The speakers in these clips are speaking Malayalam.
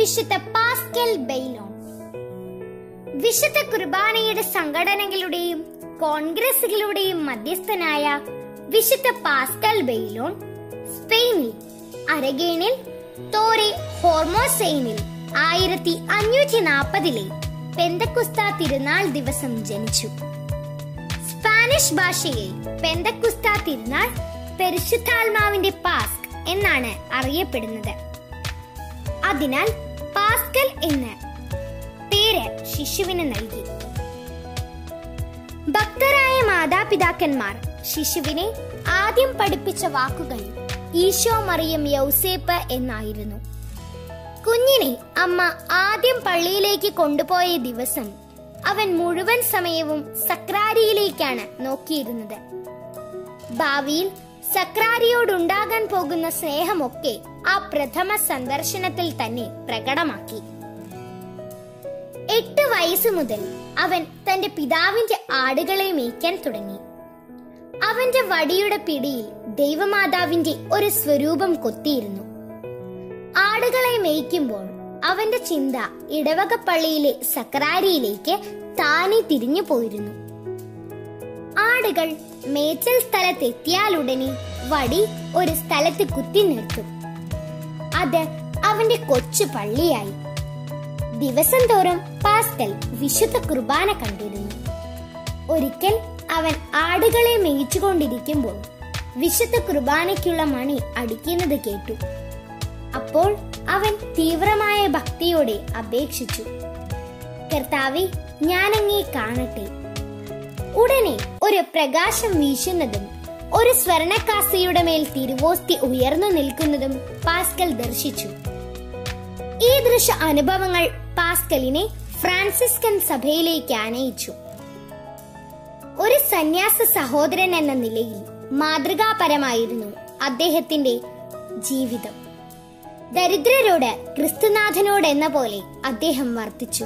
വിശുദ്ധ പാസ്കൽ ബെയ്ലോൺ വിശുദ്ധ കുർബാനയുടെ സംഘടനകളുടെയും കോൺഗ്രസുകളുടെയും മധ്യസ്ഥനായ വിശുദ്ധ പാസ്കൽ ബെയ്ലോൺ സ്പെയിനിൽ അരഗേണിൽ തോറെ ഹോർമോസെയിനിൽ ആയിരത്തി അഞ്ഞൂറ്റി നാൽപ്പതിലെ പെന്തക്കുസ്ത തിരുനാൾ ദിവസം ജനിച്ചു സ്പാനിഷ് ഭാഷയിൽ പെന്തക്കുസ്ത തിരുനാൾ പരിശുദ്ധാത്മാവിന്റെ പാസ്ക് എന്നാണ് അറിയപ്പെടുന്നത് അതിനാൽ പാസ്കൽ എന്ന് പേര് ശിശുവിന് നൽകി ഭക്തരായ മാതാപിതാക്കന്മാർ ശിശുവിനെ ആദ്യം പഠിപ്പിച്ച വാക്കുകൾ ഈശോ മറിയം യൗസേപ്പ് എന്നായിരുന്നു കുഞ്ഞിനെ അമ്മ ആദ്യം പള്ളിയിലേക്ക് കൊണ്ടുപോയ ദിവസം അവൻ മുഴുവൻ സമയവും സക്രാരിയിലേക്കാണ് നോക്കിയിരുന്നത് ഭാവിയിൽ സക്രാരിയോടുണ്ടാകാൻ പോകുന്ന സ്നേഹമൊക്കെ ആ പ്രഥമ സന്ദർശനത്തിൽ തന്നെ പ്രകടമാക്കി എട്ട് വയസ്സു മുതൽ അവൻ തന്റെ പിതാവിന്റെ ആടുകളെ മേയ്ക്കാൻ തുടങ്ങി അവന്റെ വടിയുടെ പിടിയിൽ ദൈവമാതാവിന്റെ ഒരു സ്വരൂപം കൊത്തിയിരുന്നു ആടുകളെ മേയ്ക്കുമ്പോൾ അവന്റെ ചിന്ത ഇടവകപ്പള്ളിയിലെ സക്രാരിയിലേക്ക് താനെ തിരിഞ്ഞു പോയിരുന്നു ആടുകൾ മേച്ചൽ സ്ഥലത്തെത്തിയാലുടനെ വടി ഒരു സ്ഥലത്ത് കുത്തി നിർത്തും അത് അവന്റെ കൊച്ചു പള്ളിയായി ദിവസം തോറും പാസ്കൽ വിശുദ്ധ കുർബാന കണ്ടിരുന്നു ഒരിക്കൽ അവൻ ആടുകളെ മേയിച്ചുകൊണ്ടിരിക്കുമ്പോൾ വിശുദ്ധ കുർബാനയ്ക്കുള്ള മണി അടിക്കുന്നത് കേട്ടു അപ്പോൾ അവൻ തീവ്രമായ ഭക്തിയോടെ അപേക്ഷിച്ചു കർത്താവെ ഞാനങ്ങേ കാണട്ടെ ഉടനെ ഒരു പ്രകാശം വീശുന്നതും ഒരു സ്വർണക്കാസയുടെ മേൽ തിരുവോസ്തി ഉയർന്നു നിൽക്കുന്നതും പാസ്കൽ ദർശിച്ചു ഈ ദൃശ്യ അനുഭവങ്ങൾ പാസ്കലിനെ ഫ്രാൻസിസ്കൻ സഭയിലേക്ക് ആനയിച്ചു ഒരു സന്യാസ സഹോദരൻ എന്ന നിലയിൽ മാതൃകാപരമായിരുന്നു അദ്ദേഹത്തിന്റെ ജീവിതം ദരിദ്രരോട് ക്രിസ്തുനാഥനോട് എന്ന പോലെ അദ്ദേഹം വർത്തിച്ചു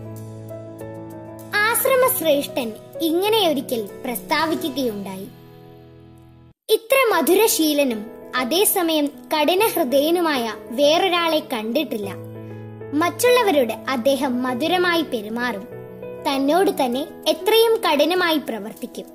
ആശ്രമ ശ്രേഷ്ഠൻ ഇങ്ങനെ ഒരിക്കൽ പ്രസ്താവിക്കുകയുണ്ടായി ഇത്ര മധുരശീലനും അതേസമയം കഠിന ഹൃദയനുമായ വേറൊരാളെ കണ്ടിട്ടില്ല മറ്റുള്ളവരോട് അദ്ദേഹം മധുരമായി പെരുമാറും തന്നോട് തന്നെ എത്രയും കഠിനമായി പ്രവർത്തിക്കും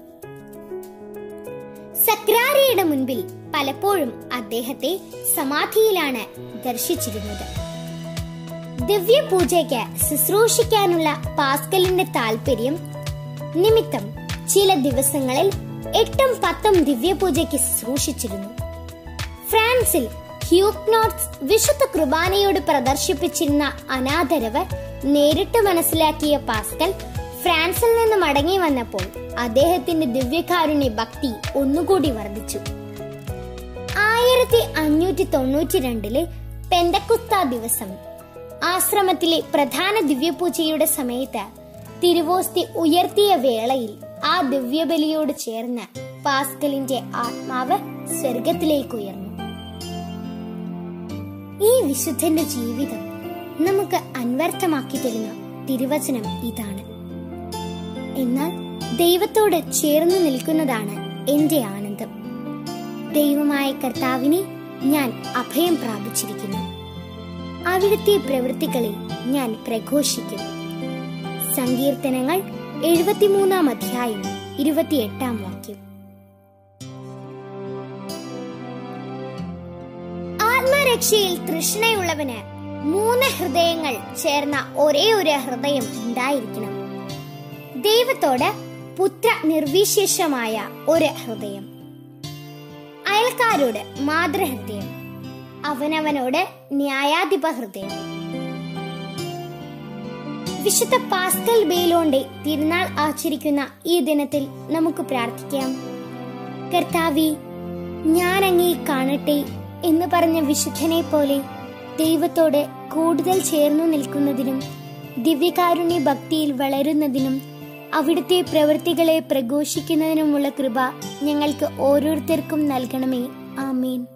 സക്രാരിയുടെ മുൻപിൽ പലപ്പോഴും അദ്ദേഹത്തെ സമാധിയിലാണ് ദർശിച്ചിരുന്നത് ദിവ്യപൂജയ്ക്ക് ശുശ്രൂഷിക്കാനുള്ള പാസ്കലിന്റെ താല്പര്യം നിമിത്തം ചില ദിവസങ്ങളിൽ എട്ടും പത്തും ദിവ്യപൂജയ്ക്ക് ശുശ്രൂഷിച്ചിരുന്നു ഫ്രാൻസിൽ ഹ്യൂക്നോട്ട്സ് വിശുദ്ധ കുർബാനയോട് പ്രദർശിപ്പിച്ചിരുന്ന അനാദരവ് നേരിട്ട് മനസ്സിലാക്കിയ പാസ്കൽ ഫ്രാൻസിൽ നിന്ന് മടങ്ങി വന്നപ്പോൾ അദ്ദേഹത്തിന്റെ ദിവ്യകാരുണ്യ ഭക്തി ഒന്നുകൂടി വർദ്ധിച്ചു ആയിരത്തി അഞ്ഞൂറ്റി തൊണ്ണൂറ്റി രണ്ടില് പെന്തക്കുസ്ത ദിവസം ആശ്രമത്തിലെ പ്രധാന ദിവ്യപൂജയുടെ സമയത്ത് തിരുവോസ്തി ഉയർത്തിയ വേളയിൽ ആ ദിവ്യബലിയോട് ചേർന്ന് പാസ്കലിന്റെ ആത്മാവ് സ്വർഗത്തിലേക്ക് ഉയർന്നു ഈ വിശുദ്ധന്റെ ജീവിതം നമുക്ക് അന്വർത്ഥമാക്കി തരുന്ന തിരുവചനം ഇതാണ് എന്നാൽ ദൈവത്തോട് ചേർന്ന് നിൽക്കുന്നതാണ് എന്റെ ആനന്ദം ദൈവമായ കർത്താവിനെ ഞാൻ അഭയം പ്രാപിച്ചിരിക്കുന്നു അവിടുത്തെ പ്രവൃത്തികളെ ഞാൻ പ്രഘോഷിക്കും സങ്കീർത്തനങ്ങൾ എഴുപത്തിമൂന്നാം അധ്യായം ഇരുപത്തിയെട്ടാം വാക്യം ആത്മരക്ഷയിൽ തൃഷ്ണയുള്ളവന് മൂന്ന് ഹൃദയങ്ങൾ ചേർന്ന ഒരേ ഒരു ഹൃദയം ഉണ്ടായിരിക്കണം ദൈവത്തോട് പുത്ര നിർവിശേഷമായ ഒരു ഹൃദയം അയൽക്കാരോട് മാതൃഹൃദയം അവനവനോട് ന്യായാധിപ ഹൃദയം വിശുദ്ധ പാസ്കൽ ബെയിലോന്റെ തിരുനാൾ ആചരിക്കുന്ന ഈ ദിനത്തിൽ നമുക്ക് പ്രാർത്ഥിക്കാം കർത്താവി ഞാൻ അങ്ങേ കാണട്ടെ എന്ന് പറഞ്ഞ വിശുദ്ധനെ പോലെ ദൈവത്തോട് കൂടുതൽ ചേർന്നു നിൽക്കുന്നതിനും ദിവ്യകാരുണ്യ ഭക്തിയിൽ വളരുന്നതിനും അവിടുത്തെ പ്രവൃത്തികളെ പ്രഘോഷിക്കുന്നതിനുമുള്ള കൃപ ഞങ്ങൾക്ക് ഓരോരുത്തർക്കും നൽകണമേ ആമീൻ